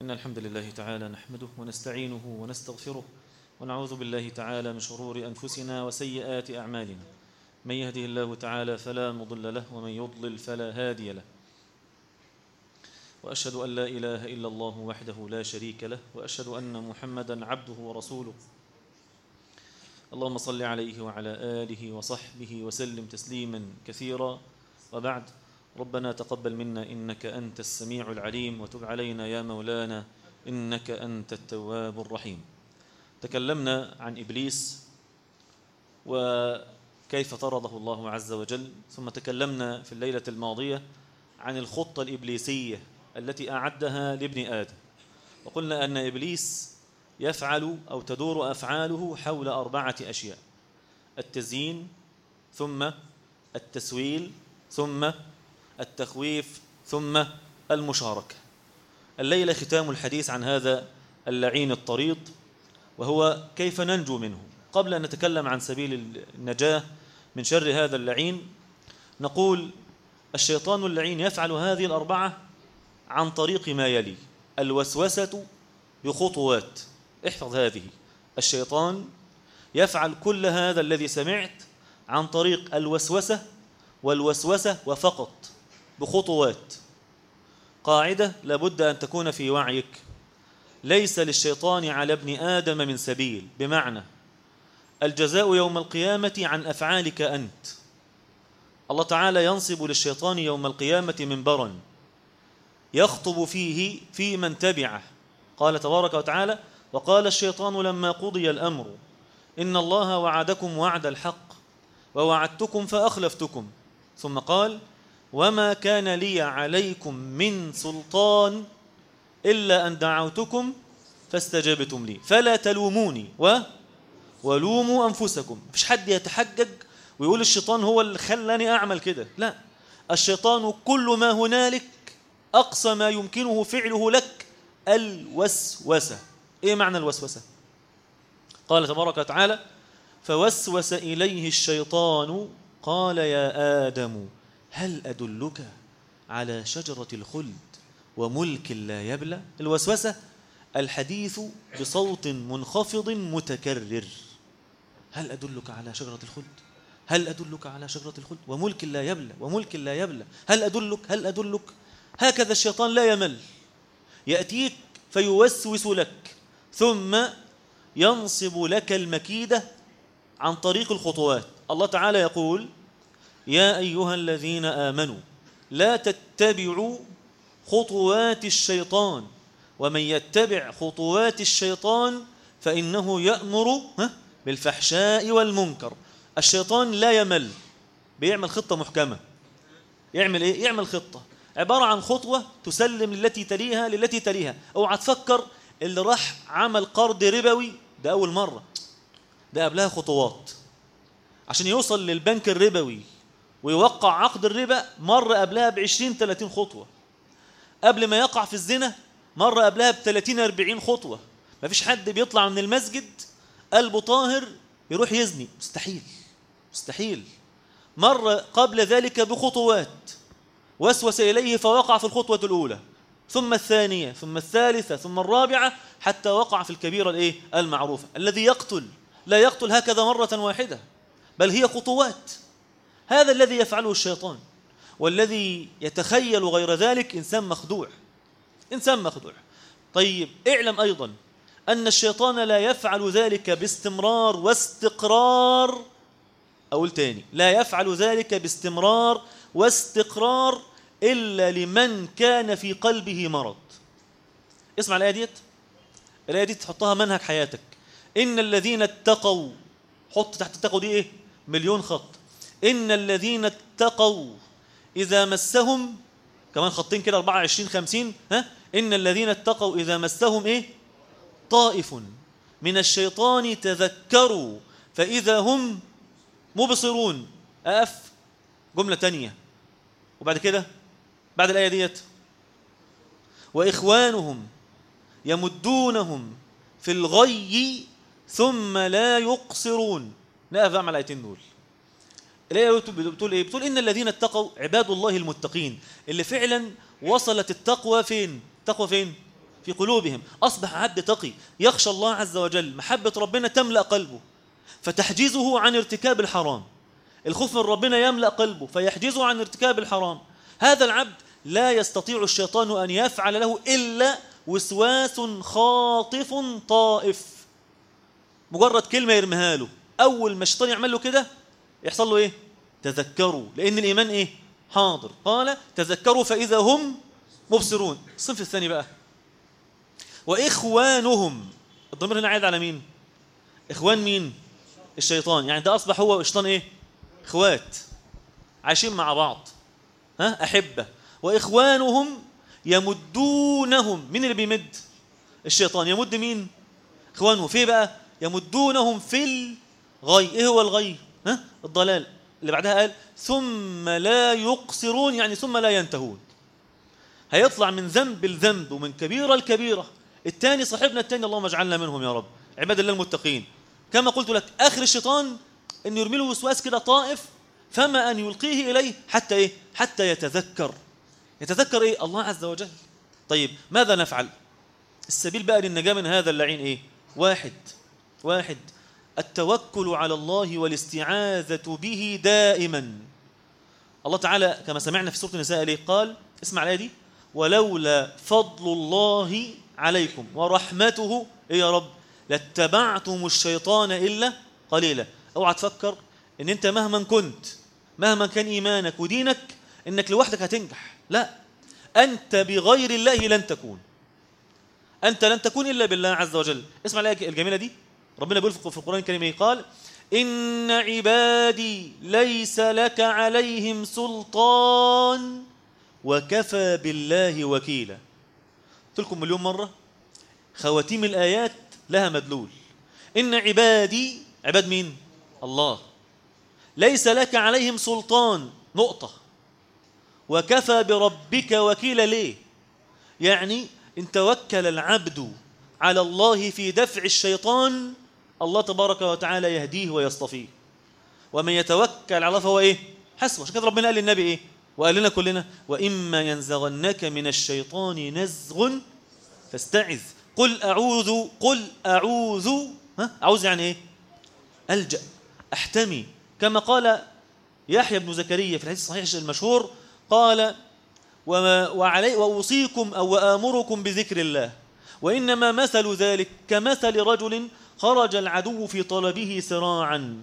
إن الحمد لله تعالى نحمده ونستعينه ونستغفره ونعوذ بالله تعالى من شرور أنفسنا وسيئات أعمالنا من يهده الله تعالى فلا مضل له ومن يضلل فلا هادي له وأشهد أن لا إله إلا الله وحده لا شريك له وأشهد أن محمدا عبده ورسوله اللهم صل عليه وعلى آله وصحبه وسلم تسليما كثيرا وبعد ربنا تقبل منا إنك أنت السميع العليم وتب علينا يا مولانا إنك أنت التواب الرحيم تكلمنا عن إبليس وكيف طرده الله عز وجل ثم تكلمنا في الليلة الماضية عن الخطة الإبليسية التي أعدها لابن آدم وقلنا أن إبليس يفعل أو تدور أفعاله حول أربعة أشياء التزيين ثم التسويل ثم التخويف ثم المشاركة الليلة ختام الحديث عن هذا اللعين الطريد وهو كيف ننجو منه قبل أن نتكلم عن سبيل النجاة من شر هذا اللعين نقول الشيطان اللعين يفعل هذه الأربعة عن طريق ما يلي الوسوسة بخطوات احفظ هذه الشيطان يفعل كل هذا الذي سمعت عن طريق الوسوسة والوسوسة وفقط بخطوات قاعدة لابد أن تكون في وعيك ليس للشيطان على ابن آدم من سبيل بمعنى الجزاء يوم القيامة عن أفعالك أنت الله تعالى ينصب للشيطان يوم القيامة منبرا يخطب فيه في من تبعه قال تبارك وتعالى وقال الشيطان لما قضي الأمر إن الله وعدكم وعد الحق ووعدتكم فأخلفتكم ثم قال وما كان لي عليكم من سلطان إلا أن دعوتكم فاستجبتم لي فلا تلوموني و ولوموا أنفسكم مفيش حد يتحجج ويقول الشيطان هو اللي خلاني أعمل كده لا الشيطان كل ما هنالك أقصى ما يمكنه فعله لك الوسوسة إيه معنى الوسوسة قال تبارك وتعالى فوسوس إليه الشيطان قال يا آدم هل أدلك على شجرة الخلد وملك لا يبلى الوسوسة الحديث بصوت منخفض متكرر هل أدلك على شجرة الخلد هل أدلك على شجرة الخلد وملك لا يبلى وملك لا يبلى هل أدلك هل أدلك هكذا الشيطان لا يمل يأتيك فيوسوس لك ثم ينصب لك المكيدة عن طريق الخطوات الله تعالى يقول يا أيها الذين آمنوا لا تتبعوا خطوات الشيطان ومن يتبع خطوات الشيطان فإنه يأمر بالفحشاء والمنكر الشيطان لا يمل بيعمل خطة محكمة يعمل إيه؟ يعمل خطة عبارة عن خطوة تسلم للتي تليها للتي تليها اوعى تفكر اللي راح عمل قرض ربوي ده أول مرة ده قبلها خطوات عشان يوصل للبنك الربوي ويوقع عقد الربا مرة قبلها بعشرين ثلاثين خطوة قبل ما يقع في الزنا مرة قبلها بثلاثين أربعين خطوة ما فيش حد بيطلع من المسجد قلبه طاهر يروح يزني مستحيل مستحيل مرة قبل ذلك بخطوات وسوس إليه فوقع في الخطوة الأولى ثم الثانية ثم الثالثة ثم الرابعة حتى وقع في الكبيرة الإيه؟ المعروفة الذي يقتل لا يقتل هكذا مرة واحدة بل هي خطوات هذا الذي يفعله الشيطان والذي يتخيل غير ذلك إنسان مخدوع إنسان مخدوع طيب اعلم أيضا أن الشيطان لا يفعل ذلك باستمرار واستقرار أقول تاني لا يفعل ذلك باستمرار واستقرار إلا لمن كان في قلبه مرض اسمع الآية ديت الآية دي تحطها منهج حياتك إن الذين اتقوا حط تحت اتقوا دي إيه مليون خط إن الذين اتقوا إذا مسهم كمان خطين كده 24 50 ها إن الذين اتقوا إذا مسهم إيه طائف من الشيطان تذكروا فإذا هم مبصرون أقف جملة تانية وبعد كده بعد الآية ديت وإخوانهم يمدونهم في الغي ثم لا يقصرون نقف بقى مع الآيتين دول الآية بتقول إيه؟ بتقول إن الذين اتقوا عباد الله المتقين اللي فعلا وصلت التقوى فين؟ التقوى فين؟ في قلوبهم أصبح عبد تقي يخشى الله عز وجل محبة ربنا تملأ قلبه فتحجزه عن ارتكاب الحرام الخوف من ربنا يملأ قلبه فيحجزه عن ارتكاب الحرام هذا العبد لا يستطيع الشيطان أن يفعل له إلا وسواس خاطف طائف مجرد كلمة يرميها له أول ما الشيطان يعمل له كده يحصل له إيه؟ تذكروا لأن الإيمان إيه؟ حاضر قال تذكروا فإذا هم مبصرون الصنف الثاني بقى وإخوانهم الضمير هنا عايد على مين؟ إخوان مين؟ الشيطان يعني ده أصبح هو والشيطان إيه؟ إخوات عايشين مع بعض ها أحبة وإخوانهم يمدونهم مين اللي بيمد؟ الشيطان يمد مين؟ إخوانه في بقى؟ يمدونهم في الغي إيه هو الغي؟ ها؟ الضلال اللي بعدها قال ثم لا يقصرون يعني ثم لا ينتهون هيطلع من ذنب الذنب ومن كبيرة الكبيرة الثاني صاحبنا الثاني اللهم اجعلنا منهم يا رب عباد الله المتقين كما قلت لك آخر الشيطان أن يرمي له وسواس كده طائف فما أن يلقيه إليه حتى إيه حتى يتذكر يتذكر إيه الله عز وجل طيب ماذا نفعل السبيل بقى للنجاة من هذا اللعين إيه واحد واحد التوكل على الله والاستعاذة به دائما الله تعالى كما سمعنا في سورة النساء عليه قال اسمع الآية دي ولولا فضل الله عليكم ورحمته إيه يا رب لاتبعتم الشيطان إلا قليلا اوعى تفكر ان انت مهما كنت مهما كان ايمانك ودينك انك لوحدك هتنجح لا انت بغير الله لن تكون انت لن تكون الا بالله عز وجل اسمع الايه الجميله دي ربنا بيقول في القران الكريم ايه قال ان عبادي ليس لك عليهم سلطان وكفى بالله وكيلا قلت لكم مليون مره خواتيم الايات لها مدلول ان عبادي عباد مين الله ليس لك عليهم سلطان نقطة وكفى بربك وكيلا ليه يعني إن توكل العبد على الله في دفع الشيطان الله تبارك وتعالى يهديه ويصطفيه ومن يتوكل على الله فهو إيه حسبه عشان كده ربنا قال للنبي إيه وقال لنا كلنا وإما ينزغنك من الشيطان نزغ فاستعذ قل أعوذ قل أعوذ ها أعوذ يعني إيه ألجأ أحتمي كما قال يحيى بن زكريا في الحديث الصحيح المشهور قال وما وعلي وأوصيكم أو وآمركم بذكر الله وإنما مثل ذلك كمثل رجل خرج العدو في طلبه سراعا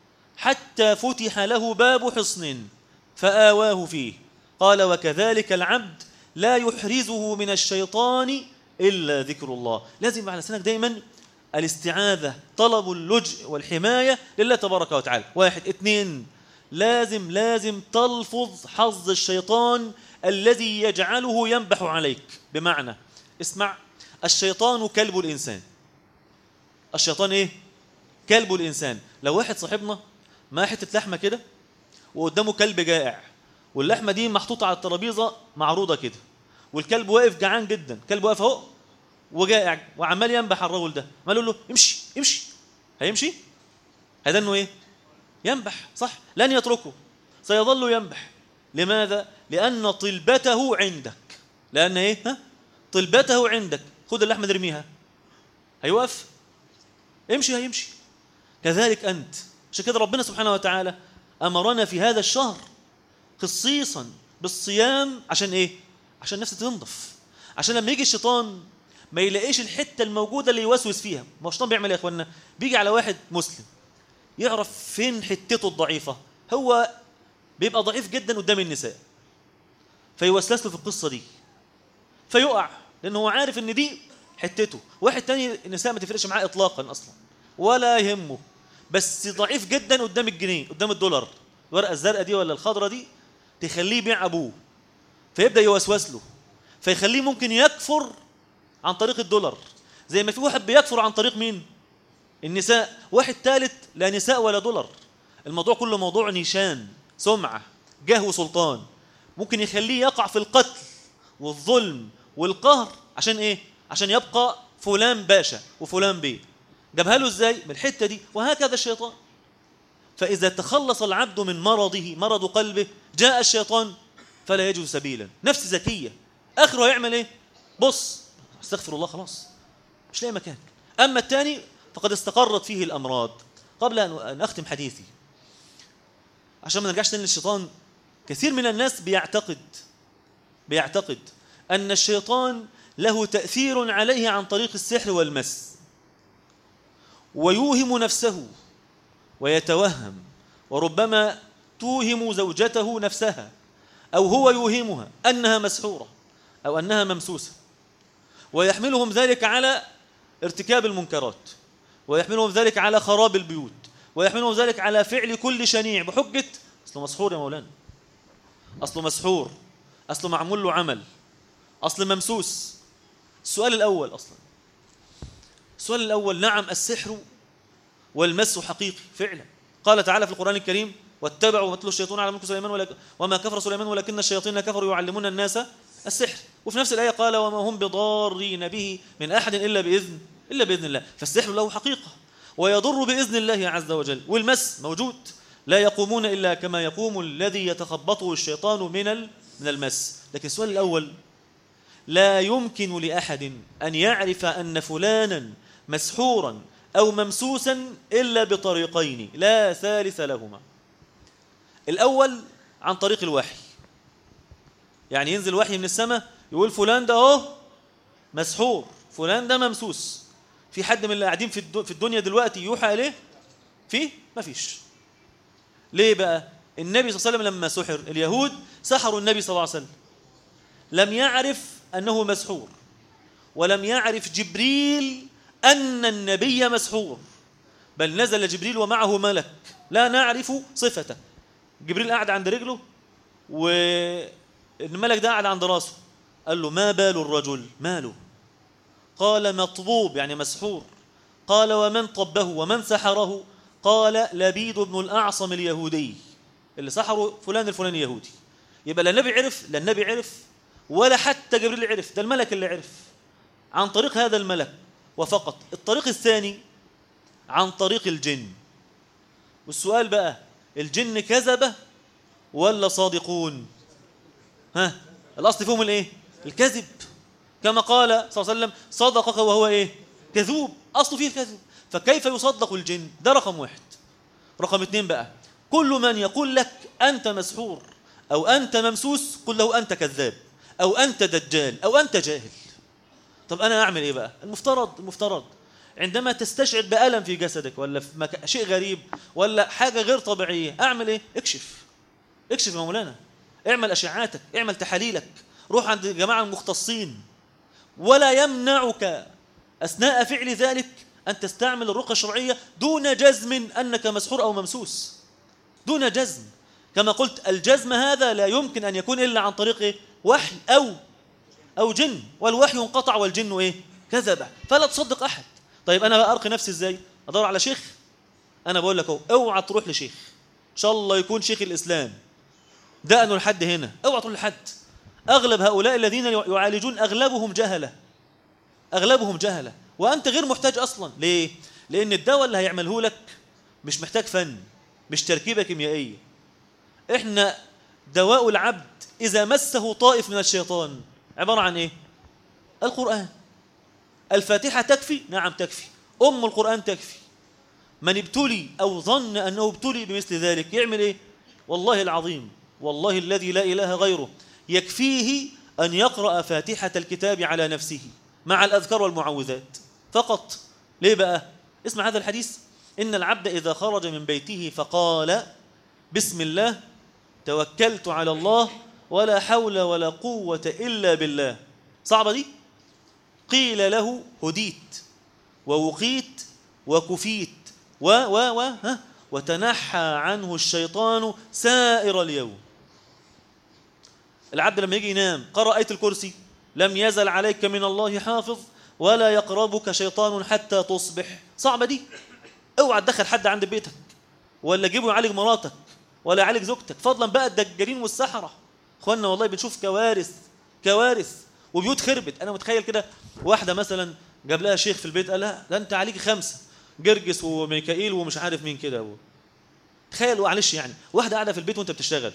حتى فتح له باب حصن فآواه فيه قال وكذلك العبد لا يحرزه من الشيطان إلا ذكر الله لازم على لسانك دايما الاستعاذة طلب اللجء والحماية لله تبارك وتعالى واحد اثنين لازم لازم تلفظ حظ الشيطان الذي يجعله ينبح عليك بمعنى اسمع الشيطان كلب الإنسان الشيطان ايه كلب الإنسان لو واحد صاحبنا ما حتة لحمة كده وقدامه كلب جائع واللحمة دي محطوطة على الترابيزة معروضة كده والكلب واقف جعان جدا كلب واقف اهو وجائع وعمال ينبح على الرجل ده ما له امشي امشي هيمشي هذا انه ايه ينبح صح لن يتركه سيظل ينبح لماذا لان طلبته عندك لان ايه ها طلبته عندك خد اللحمه ارميها هيوقف امشي هيمشي كذلك انت عشان كده ربنا سبحانه وتعالى امرنا في هذا الشهر خصيصا بالصيام عشان ايه عشان نفسي تنضف عشان لما يجي الشيطان ما يلاقيش الحته الموجوده اللي يوسوس فيها ما هو الشيطان بيعمل ايه يا اخوانا بيجي على واحد مسلم يعرف فين حتته الضعيفه هو بيبقى ضعيف جدا قدام النساء فيوسوس له في القصه دي فيقع لان هو عارف ان دي حتته واحد تاني النساء ما تفرقش معاه اطلاقا اصلا ولا يهمه بس ضعيف جدا قدام الجنيه قدام الدولار الورقه الزرقاء دي ولا الخضراء دي تخليه يبيع ابوه فيبدا يوسوس له فيخليه ممكن يكفر عن طريق الدولار زي ما في واحد بيكفر عن طريق مين النساء واحد ثالث لا نساء ولا دولار الموضوع كله موضوع نيشان سمعة جاه وسلطان ممكن يخليه يقع في القتل والظلم والقهر عشان ايه عشان يبقى فلان باشا وفلان بيه جابها له ازاي من الحته دي وهكذا الشيطان فاذا تخلص العبد من مرضه مرض قلبه جاء الشيطان فلا يجد سبيلا نفس ذكيه اخره هيعمل ايه بص استغفر الله خلاص مش لاقي مكان أما الثاني فقد استقرت فيه الأمراض قبل أن أختم حديثي عشان ما نرجعش تاني للشيطان كثير من الناس بيعتقد بيعتقد أن الشيطان له تأثير عليه عن طريق السحر والمس ويوهم نفسه ويتوهم وربما توهم زوجته نفسها أو هو يوهمها أنها مسحورة أو أنها ممسوسة ويحملهم ذلك على ارتكاب المنكرات ويحملهم ذلك على خراب البيوت ويحملهم ذلك على فعل كل شنيع بحجة أصله مسحور يا مولانا أصله مسحور أصله معمول له عمل أصل ممسوس السؤال الأول أصلا السؤال الأول نعم السحر والمس حقيقي فعلا قال تعالى في القرآن الكريم واتبعوا مثل الشيطان على ملك سليمان ولك وما كفر سليمان ولكن الشياطين كفروا يعلمون الناس السحر وفي نفس الآية قال وما هم بضارين به من أحد إلا بإذن إلا بإذن الله فالسحر له حقيقة ويضر بإذن الله عز وجل والمس موجود لا يقومون إلا كما يقوم الذي يتخبطه الشيطان من من المس لكن السؤال الأول لا يمكن لأحد أن يعرف أن فلانا مسحورا أو ممسوسا إلا بطريقين لا ثالث لهما الأول عن طريق الوحي يعني ينزل وحي من السماء يقول فلان ده اهو مسحور فلان ده ممسوس في حد من اللي قاعدين في الدنيا دلوقتي يوحى إليه فيه مفيش ليه بقى النبي صلى الله عليه وسلم لما سحر اليهود سحروا النبي صلى الله عليه وسلم لم يعرف أنه مسحور ولم يعرف جبريل أن النبي مسحور بل نزل جبريل ومعه ملك لا نعرف صفته جبريل قاعد عند رجله والملك ده قاعد عند راسه قال له ما بال الرجل ماله قال مطبوب يعني مسحور قال ومن طبه ومن سحره قال لبيد بن الأعصم اليهودي اللي سحره فلان الفلاني يهودي يبقى لا النبي عرف لا النبي عرف ولا حتى جبريل عرف ده الملك اللي عرف عن طريق هذا الملك وفقط الطريق الثاني عن طريق الجن والسؤال بقى الجن كذبة ولا صادقون ها الأصل فيهم الايه الكذب كما قال صلى الله عليه وسلم صدقك وهو ايه كذوب أصل فيه الكذب فكيف يصدق الجن ده رقم واحد رقم اثنين بقى كل من يقول لك أنت مسحور أو أنت ممسوس قل له أنت كذاب أو أنت دجال أو أنت جاهل طب أنا أعمل إيه بقى المفترض المفترض عندما تستشعر بألم في جسدك ولا في مك... شيء غريب ولا حاجة غير طبيعية أعمل إيه اكشف اكشف يا مولانا اعمل أشعاتك اعمل تحاليلك روح عند الجماعة المختصين ولا يمنعك أثناء فعل ذلك أن تستعمل الرقى الشرعية دون جزم أنك مسحور أو ممسوس دون جزم كما قلت الجزم هذا لا يمكن أن يكون إلا عن طريق إيه؟ وحي أو أو جن والوحي انقطع والجن إيه؟ كذب فلا تصدق أحد طيب أنا بقى أرقي نفسي إزاي أدور على شيخ أنا بقول لك اوعى تروح لشيخ إن شاء الله يكون شيخ الإسلام دقنوا لحد هنا اوعى تروح لحد أغلب هؤلاء الذين يعالجون أغلبهم جهلة أغلبهم جهلة وأنت غير محتاج أصلا ليه؟ لأن الدواء اللي هيعمله لك مش محتاج فن مش تركيبة كيميائية إحنا دواء العبد إذا مسه طائف من الشيطان عبارة عن إيه؟ القرآن الفاتحة تكفي؟ نعم تكفي أم القرآن تكفي من ابتلي أو ظن أنه ابتلي بمثل ذلك يعمل إيه؟ والله العظيم والله الذي لا إله غيره يكفيه أن يقرأ فاتحة الكتاب على نفسه مع الأذكار والمعوذات فقط ليه بقى اسمع هذا الحديث إن العبد إذا خرج من بيته فقال بسم الله توكلت على الله ولا حول ولا قوة إلا بالله صعبة دي قيل له هديت ووقيت وكفيت و و و ها وتنحى عنه الشيطان سائر اليوم العبد لما يجي ينام قرأ آية الكرسي لم يزل عليك من الله حافظ ولا يقربك شيطان حتى تصبح صعبة دي اوعى تدخل حد عند بيتك ولا جيبه يعالج مراتك ولا يعالج زوجتك فضلا بقى الدجالين والسحرة اخوانا والله بنشوف كوارث كوارث وبيوت خربت انا متخيل كده واحدة مثلا جاب لها شيخ في البيت قال لها ده انت عليك خمسة جرجس وميكائيل ومش عارف مين كده تخيل معلش يعني واحدة قاعدة في البيت وانت بتشتغل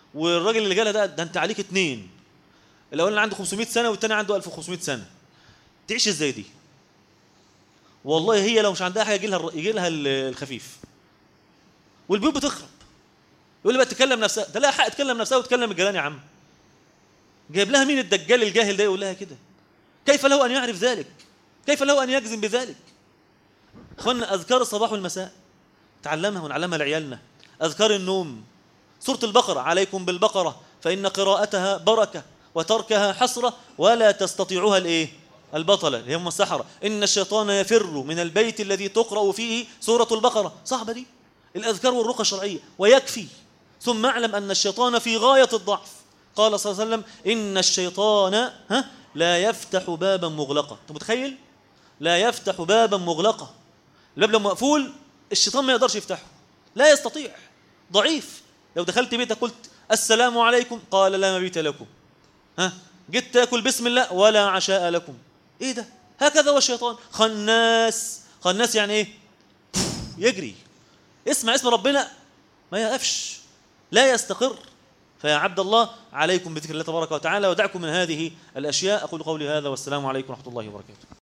والراجل اللي جالها ده ده انت عليك اثنين الاولاني عنده 500 سنة والثاني عنده 1500 سنة تعيش ازاي دي والله هي لو مش عندها حاجه يجي لها يجي لها الخفيف والبيوت بتخرب يقول لي بقى تكلم نفسها ده لا حق تكلم نفسها وتكلم الجيران يا عم جايب لها مين الدجال الجاهل ده يقول لها كده كيف له ان يعرف ذلك كيف له ان يجزم بذلك اخوانا اذكار الصباح والمساء تعلمها ونعلمها لعيالنا اذكار النوم سوره البقره عليكم بالبقره فان قراءتها بركه وتركها حسره ولا تستطيعها الايه البطله اللي هم السحره ان الشيطان يفر من البيت الذي تقرا فيه سوره البقره صعبه دي الاذكار والرقى الشرعيه ويكفي ثم اعلم ان الشيطان في غايه الضعف قال صلى الله عليه وسلم ان الشيطان ها لا يفتح بابا مغلقا انت متخيل لا يفتح بابا مغلقا الباب لو مقفول الشيطان ما يقدرش يفتحه لا يستطيع ضعيف لو دخلت بيتك قلت السلام عليكم قال لا مبيت لكم ها جيت تاكل بسم الله ولا عشاء لكم ايه ده هكذا هو الشيطان خناس خناس يعني ايه يجري اسمع اسم ربنا ما يقفش لا يستقر فيا عبد الله عليكم بذكر الله تبارك وتعالى ودعكم من هذه الاشياء اقول قولي هذا والسلام عليكم ورحمه الله وبركاته